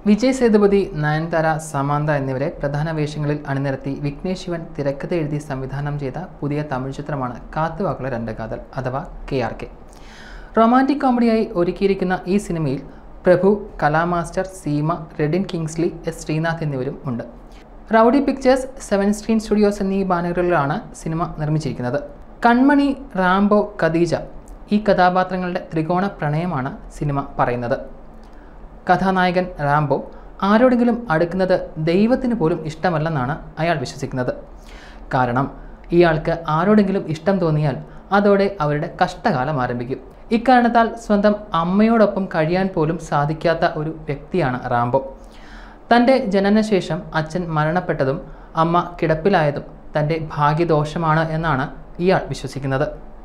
വിജയ് സേതുപതി നയൻതാര സമാന്ത എന്നിവരെ പ്രധാന വേഷങ്ങളിൽ അണിനിരത്തി വിഘ്നേഷ് ശിവൻ തിരക്കഥ എഴുതി സംവിധാനം ചെയ്ത പുതിയ തമിഴ് ചിത്രമാണ് കാത്തുവാക്കുള്ള രണ്ട് കാതൽ അഥവാ കെ ആർ കെ റൊമാൻറ്റിക് കോമഡിയായി ഒരുക്കിയിരിക്കുന്ന ഈ സിനിമയിൽ പ്രഭു കലാമാസ്റ്റർ സീമ റെഡിൻ കിങ്സ്ലി എസ് ശ്രീനാഥ് എന്നിവരും ഉണ്ട് Rowdy Pictures Seven Screen Studios എന്നീ ബാനറുകളിലാണ് സിനിമ നിർമ്മിച്ചിരിക്കുന്നത് കൺമണി റാംബോ ഖദീജ ഈ കഥാപാത്രങ്ങളുടെ ത്രികോണ പ്രണയമാണ് സിനിമ പറയുന്നത് കഥാനായകൻ റാംബോ ആരോടെങ്കിലും അടുക്കുന്നത് ദൈവത്തിന് പോലും ഇഷ്ടമല്ലെന്നാണ് അയാൾ വിശ്വസിക്കുന്നത് കാരണം ഇയാൾക്ക് ആരോടെങ്കിലും ഇഷ്ടം തോന്നിയാൽ അതോടെ അവരുടെ കഷ്ടകാലം ആരംഭിക്കും ഇക്കാരണത്താൽ സ്വന്തം അമ്മയോടൊപ്പം കഴിയാൻ പോലും സാധിക്കാത്ത ഒരു വ്യക്തിയാണ് റാംബോ തൻ്റെ ജനനശേഷം അച്ഛൻ മരണപ്പെട്ടതും അമ്മ കിടപ്പിലായതും തൻ്റെ ഭാഗ്യദോഷമാണ് എന്നാണ് ഇയാൾ വിശ്വസിക്കുന്നത്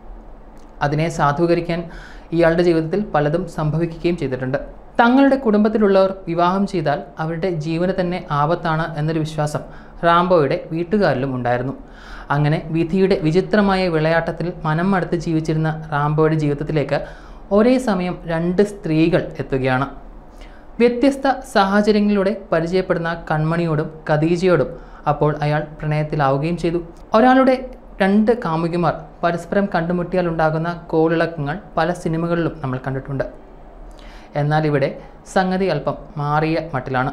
അതിനെ സാധൂകരിക്കാൻ ഇയാളുടെ ജീവിതത്തിൽ പലതും സംഭവിക്കുകയും ചെയ്തിട്ടുണ്ട് തങ്ങളുടെ കുടുംബത്തിലുള്ളവർ വിവാഹം ചെയ്താൽ അവരുടെ ജീവന് തന്നെ ആപത്താണ് എന്നൊരു വിശ്വാസം റാംബോയുടെ വീട്ടുകാരിലും ഉണ്ടായിരുന്നു അങ്ങനെ വിധിയുടെ വിചിത്രമായ വിളയാട്ടത്തിൽ മനം മടുത്ത് ജീവിച്ചിരുന്ന റാംബോയുടെ ജീവിതത്തിലേക്ക് ഒരേ സമയം രണ്ട് സ്ത്രീകൾ എത്തുകയാണ് വ്യത്യസ്ത സാഹചര്യങ്ങളിലൂടെ പരിചയപ്പെടുന്ന കൺമണിയോടും ഖദീജയോടും അപ്പോൾ അയാൾ പ്രണയത്തിലാവുകയും ചെയ്തു ഒരാളുടെ രണ്ട് കാമുകിമാർ പരസ്പരം കണ്ടുമുട്ടിയാൽ ഉണ്ടാകുന്ന കോളിളക്കങ്ങൾ പല സിനിമകളിലും നമ്മൾ കണ്ടിട്ടുണ്ട് എന്നാൽ ഇവിടെ സംഗതി അല്പം മാറിയ മട്ടിലാണ്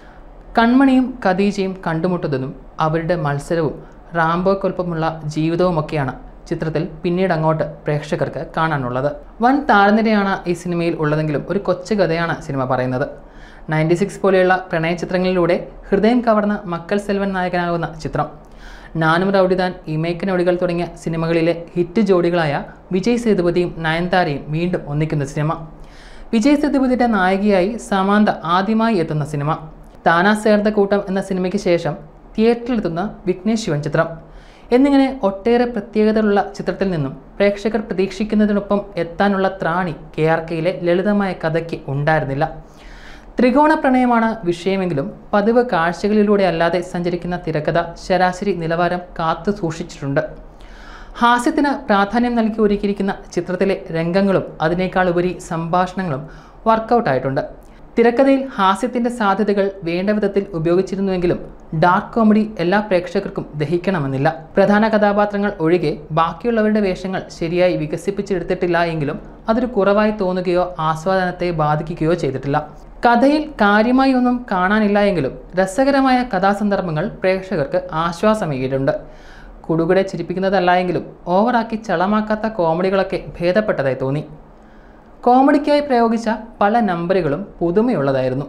കൺമണിയും ഖദീജയും കണ്ടുമുട്ടുന്നതും അവരുടെ മത്സരവും റാംബോയ്ക്കൊൽപ്പമുള്ള ജീവിതവുമൊക്കെയാണ് ചിത്രത്തിൽ പിന്നീട് അങ്ങോട്ട് പ്രേക്ഷകർക്ക് കാണാനുള്ളത് വൻ താഴ്നിരയാണ് ഈ സിനിമയിൽ ഉള്ളതെങ്കിലും ഒരു കൊച്ചു കഥയാണ് സിനിമ പറയുന്നത് നയൻറ്റി സിക്സ് പോലെയുള്ള പ്രണയ ചിത്രങ്ങളിലൂടെ ഹൃദയം കവർന്ന മക്കൾ സെൽവൻ നായകനാകുന്ന ചിത്രം നാനും റൗഡിദാൻ ഇമേക്കനൊടികൾ തുടങ്ങിയ സിനിമകളിലെ ഹിറ്റ് ജോഡികളായ വിജയ് സേതുപതിയും നയൻതാരയും വീണ്ടും ഒന്നിക്കുന്ന സിനിമ വിജയ് സേതുപതിയുടെ നായികയായി സമാന്ത ആദ്യമായി എത്തുന്ന സിനിമ താനാ സേർദ കൂട്ടം എന്ന സിനിമയ്ക്ക് ശേഷം തിയേറ്ററിലെത്തുന്ന വിഘ്നേഷ് ശിവൻ ചിത്രം എന്നിങ്ങനെ ഒട്ടേറെ പ്രത്യേകതകളുള്ള ചിത്രത്തിൽ നിന്നും പ്രേക്ഷകർ പ്രതീക്ഷിക്കുന്നതിനൊപ്പം എത്താനുള്ള ത്രാണി കെ ആർ കെയിലെ ലളിതമായ കഥയ്ക്ക് ഉണ്ടായിരുന്നില്ല ത്രികോണ പ്രണയമാണ് വിഷയമെങ്കിലും പതിവ് കാഴ്ചകളിലൂടെ അല്ലാതെ സഞ്ചരിക്കുന്ന തിരക്കഥ ശരാശരി നിലവാരം കാത്തു സൂക്ഷിച്ചിട്ടുണ്ട് ഹാസ്യത്തിന് പ്രാധാന്യം നൽകി ഒരുക്കിയിരിക്കുന്ന ചിത്രത്തിലെ രംഗങ്ങളും അതിനേക്കാൾ ഉപരി സംഭാഷണങ്ങളും വർക്കൗട്ടായിട്ടുണ്ട് തിരക്കഥയിൽ ഹാസ്യത്തിൻ്റെ സാധ്യതകൾ വേണ്ട വിധത്തിൽ ഉപയോഗിച്ചിരുന്നുവെങ്കിലും ഡാർക്ക് കോമഡി എല്ലാ പ്രേക്ഷകർക്കും ദഹിക്കണമെന്നില്ല പ്രധാന കഥാപാത്രങ്ങൾ ഒഴികെ ബാക്കിയുള്ളവരുടെ വേഷങ്ങൾ ശരിയായി വികസിപ്പിച്ചെടുത്തിട്ടില്ല എങ്കിലും അതൊരു കുറവായി തോന്നുകയോ ആസ്വാദനത്തെ ബാധിക്കുകയോ ചെയ്തിട്ടില്ല കഥയിൽ കാര്യമായി ഒന്നും കാണാനില്ല എങ്കിലും രസകരമായ കഥാസന്ദർഭങ്ങൾ പ്രേക്ഷകർക്ക് ആശ്വാസമേകിയിട്ടുണ്ട് കുടുകുടെ ചിരിപ്പിക്കുന്നതല്ല എങ്കിലും ഓവറാക്കി ചളമാക്കാത്ത കോമഡികളൊക്കെ ഭേദപ്പെട്ടതായി തോന്നി കോമഡിക്കായി പ്രയോഗിച്ച പല നമ്പറുകളും പുതുമയുള്ളതായിരുന്നു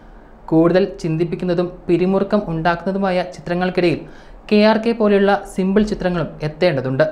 കൂടുതൽ ചിന്തിപ്പിക്കുന്നതും പിരിമുറുക്കം ഉണ്ടാക്കുന്നതുമായ ചിത്രങ്ങൾക്കിടയിൽ കെ ആർ കെ പോലെയുള്ള സിമ്പിൾ ചിത്രങ്ങളും എത്തേണ്ടതുണ്ട്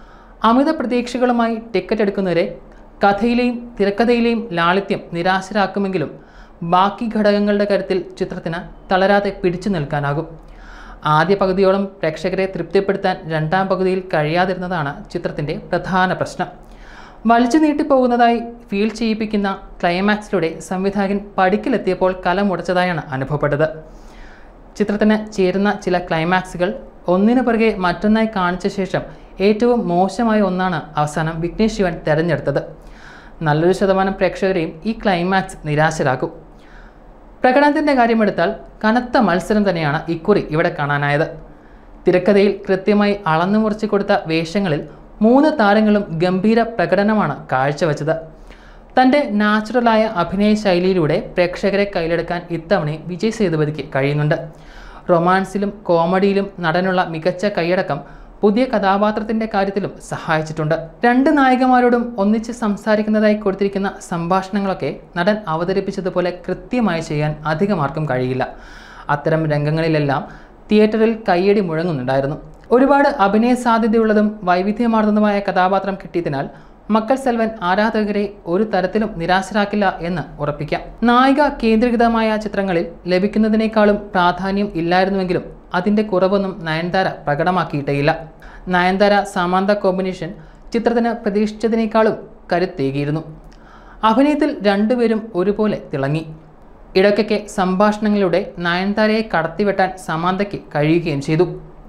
അമിത പ്രതീക്ഷകളുമായി ടിക്കറ്റ് എടുക്കുന്നവരെ കഥയിലെയും തിരക്കഥയിലെയും ലാളിത്യം നിരാശരാക്കുമെങ്കിലും ബാക്കി ഘടകങ്ങളുടെ കാര്യത്തിൽ ചിത്രത്തിന് തളരാതെ പിടിച്ചു നിൽക്കാനാകും ആദ്യ പകുതിയോളം പ്രേക്ഷകരെ തൃപ്തിപ്പെടുത്താൻ രണ്ടാം പകുതിയിൽ കഴിയാതിരുന്നതാണ് ചിത്രത്തിൻ്റെ പ്രധാന പ്രശ്നം വലിച്ചു നീട്ടിപ്പോകുന്നതായി ഫീൽ ചെയ്യിപ്പിക്കുന്ന ക്ലൈമാക്സിലൂടെ സംവിധായകൻ പടിക്കിലെത്തിയപ്പോൾ കലമുടച്ചതായാണ് അനുഭവപ്പെട്ടത് ചിത്രത്തിന് ചേരുന്ന ചില ക്ലൈമാക്സുകൾ ഒന്നിനു പുറകെ മറ്റൊന്നായി കാണിച്ച ശേഷം ഏറ്റവും മോശമായ ഒന്നാണ് അവസാനം വിഘ്നേഷ് ശിവൻ തെരഞ്ഞെടുത്തത് നല്ലൊരു ശതമാനം പ്രേക്ഷകരെയും ഈ ക്ലൈമാക്സ് നിരാശരാക്കും പ്രകടനത്തിൻ്റെ കാര്യമെടുത്താൽ കനത്ത മത്സരം തന്നെയാണ് ഇക്കുറി ഇവിടെ കാണാനായത് തിരക്കഥയിൽ കൃത്യമായി അളന്നു മുറിച്ച് കൊടുത്ത വേഷങ്ങളിൽ മൂന്ന് താരങ്ങളും ഗംഭീര പ്രകടനമാണ് കാഴ്ചവെച്ചത് തൻ്റെ നാച്ചുറലായ അഭിനയ ശൈലിയിലൂടെ പ്രേക്ഷകരെ കയ്യിലെടുക്കാൻ ഇത്തവണയും വിജയ് സേതുപതിക്ക് കഴിയുന്നുണ്ട് റൊമാൻസിലും കോമഡിയിലും നടനുള്ള മികച്ച കൈയടക്കം പുതിയ കഥാപാത്രത്തിൻ്റെ കാര്യത്തിലും സഹായിച്ചിട്ടുണ്ട് രണ്ട് നായികമാരോടും ഒന്നിച്ച് സംസാരിക്കുന്നതായി കൊടുത്തിരിക്കുന്ന സംഭാഷണങ്ങളൊക്കെ നടൻ അവതരിപ്പിച്ചതുപോലെ കൃത്യമായി ചെയ്യാൻ അധികമാർക്കും കഴിയില്ല അത്തരം രംഗങ്ങളിലെല്ലാം തിയേറ്ററിൽ കയ്യടി മുഴങ്ങുന്നുണ്ടായിരുന്നു ഒരുപാട് അഭിനയ സാധ്യതയുള്ളതും വൈവിധ്യമാർന്നതുമായ കഥാപാത്രം കിട്ടിയതിനാൽ മക്കൾ സെൽവൻ ആരാധകരെ ഒരു തരത്തിലും നിരാശരാക്കില്ല എന്ന് ഉറപ്പിക്കാം നായിക കേന്ദ്രീകൃതമായ ചിത്രങ്ങളിൽ ലഭിക്കുന്നതിനേക്കാളും പ്രാധാന്യം ഇല്ലായിരുന്നുവെങ്കിലും അതിൻ്റെ കുറവൊന്നും നയൻതാര പ്രകടമാക്കിയിട്ടേയില്ല നയൻതാര സാമാന്ത കോമ്പിനേഷൻ ചിത്രത്തിന് പ്രതീക്ഷിച്ചതിനേക്കാളും കരുത്തേകിയിരുന്നു അഭിനയത്തിൽ രണ്ടുപേരും ഒരുപോലെ തിളങ്ങി ഇടയ്ക്കൊക്കെ സംഭാഷണങ്ങളിലൂടെ നയൻതാരയെ കടത്തിവെട്ടാൻ സമാന്തയ്ക്ക് കഴിയുകയും ചെയ്തു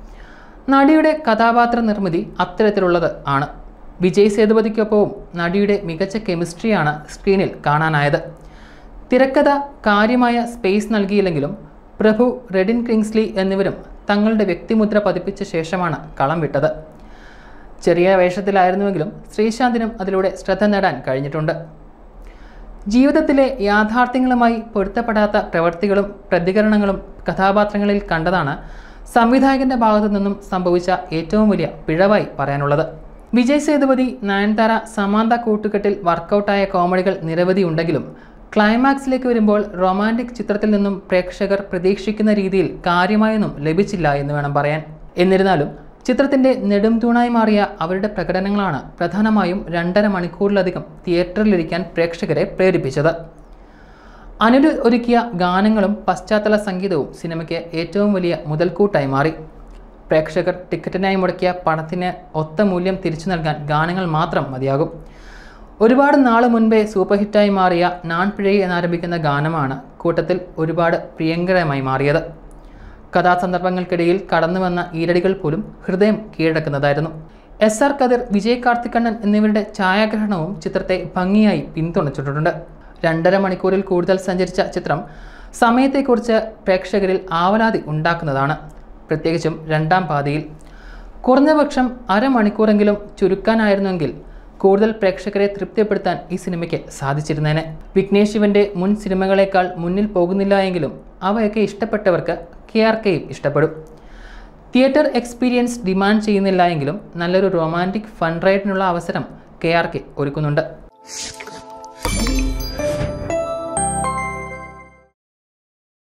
നടിയുടെ കഥാപാത്ര നിർമ്മിതി അത്തരത്തിലുള്ളത് ആണ് വിജയ് സേതുപതിക്കൊപ്പവും നടിയുടെ മികച്ച കെമിസ്ട്രിയാണ് സ്ക്രീനിൽ കാണാനായത് തിരക്കഥ കാര്യമായ സ്പേസ് നൽകിയില്ലെങ്കിലും പ്രഭു റെഡിൻ കിങ്സ്ലി എന്നിവരും തങ്ങളുടെ വ്യക്തിമുദ്ര പതിപ്പിച്ച ശേഷമാണ് കളം വിട്ടത് ചെറിയ വേഷത്തിലായിരുന്നുവെങ്കിലും ശ്രീശാന്തിനും അതിലൂടെ ശ്രദ്ധ നേടാൻ കഴിഞ്ഞിട്ടുണ്ട് ജീവിതത്തിലെ യാഥാർത്ഥ്യങ്ങളുമായി പൊരുത്തപ്പെടാത്ത പ്രവൃത്തികളും പ്രതികരണങ്ങളും കഥാപാത്രങ്ങളിൽ കണ്ടതാണ് സംവിധായകന്റെ ഭാഗത്തു നിന്നും സംഭവിച്ച ഏറ്റവും വലിയ പിഴവായി പറയാനുള്ളത് വിജയ് സേതുപതി നയൻതാര സമാന്ത കൂട്ടുകെട്ടിൽ വർക്കൗട്ടായ കോമഡികൾ നിരവധി ഉണ്ടെങ്കിലും ക്ലൈമാക്സിലേക്ക് വരുമ്പോൾ റൊമാൻറ്റിക് ചിത്രത്തിൽ നിന്നും പ്രേക്ഷകർ പ്രതീക്ഷിക്കുന്ന രീതിയിൽ കാര്യമായൊന്നും ലഭിച്ചില്ല എന്ന് വേണം പറയാൻ എന്നിരുന്നാലും ചിത്രത്തിൻ്റെ നെടും തൂണായി മാറിയ അവരുടെ പ്രകടനങ്ങളാണ് പ്രധാനമായും രണ്ടര മണിക്കൂറിലധികം തിയേറ്ററിലിരിക്കാൻ പ്രേക്ഷകരെ പ്രേരിപ്പിച്ചത് അനിൽ ഒരുക്കിയ ഗാനങ്ങളും പശ്ചാത്തല സംഗീതവും സിനിമയ്ക്ക് ഏറ്റവും വലിയ മുതൽക്കൂട്ടായി മാറി പ്രേക്ഷകർ ടിക്കറ്റിനായി മുടക്കിയ പണത്തിന് ഒത്ത മൂല്യം തിരിച്ചു നൽകാൻ ഗാനങ്ങൾ മാത്രം മതിയാകും ഒരുപാട് നാൾ മുൻപേ സൂപ്പർ ഹിറ്റായി മാറിയ നാൻ പിഴൈ എന്നാരംഭിക്കുന്ന ഗാനമാണ് കൂട്ടത്തിൽ ഒരുപാട് പ്രിയങ്കരമായി മാറിയത് കഥാസന്ദർഭങ്ങൾക്കിടയിൽ കടന്നു വന്ന ഈരടികൾ പോലും ഹൃദയം കീഴടക്കുന്നതായിരുന്നു എസ് ആർ കതിർ വിജയ് കാർത്തിക്കണ്ണൻ എന്നിവരുടെ ഛായാഗ്രഹണവും ചിത്രത്തെ ഭംഗിയായി പിന്തുണച്ചിട്ടുണ്ട് രണ്ടര മണിക്കൂറിൽ കൂടുതൽ സഞ്ചരിച്ച ചിത്രം സമയത്തെക്കുറിച്ച് പ്രേക്ഷകരിൽ ആവലാതി ഉണ്ടാക്കുന്നതാണ് പ്രത്യേകിച്ചും രണ്ടാം പാതിയിൽ കുറഞ്ഞപക്ഷം അരമണിക്കൂറെങ്കിലും ചുരുക്കാനായിരുന്നെങ്കിൽ കൂടുതൽ പ്രേക്ഷകരെ തൃപ്തിപ്പെടുത്താൻ ഈ സിനിമയ്ക്ക് സാധിച്ചിരുന്നേനെ വിഘ്നേഷ് ശിവന്റെ മുൻ സിനിമകളേക്കാൾ മുന്നിൽ പോകുന്നില്ല എങ്കിലും അവയൊക്കെ ഇഷ്ടപ്പെട്ടവർക്ക് കെ ആർ കെയും ഇഷ്ടപ്പെടും തിയേറ്റർ എക്സ്പീരിയൻസ് ഡിമാൻഡ് ചെയ്യുന്നില്ല എങ്കിലും നല്ലൊരു റൊമാൻറ്റിക് ഫൺ റൈഡിനുള്ള അവസരം കെ ആർ കെ ഒരുക്കുന്നുണ്ട്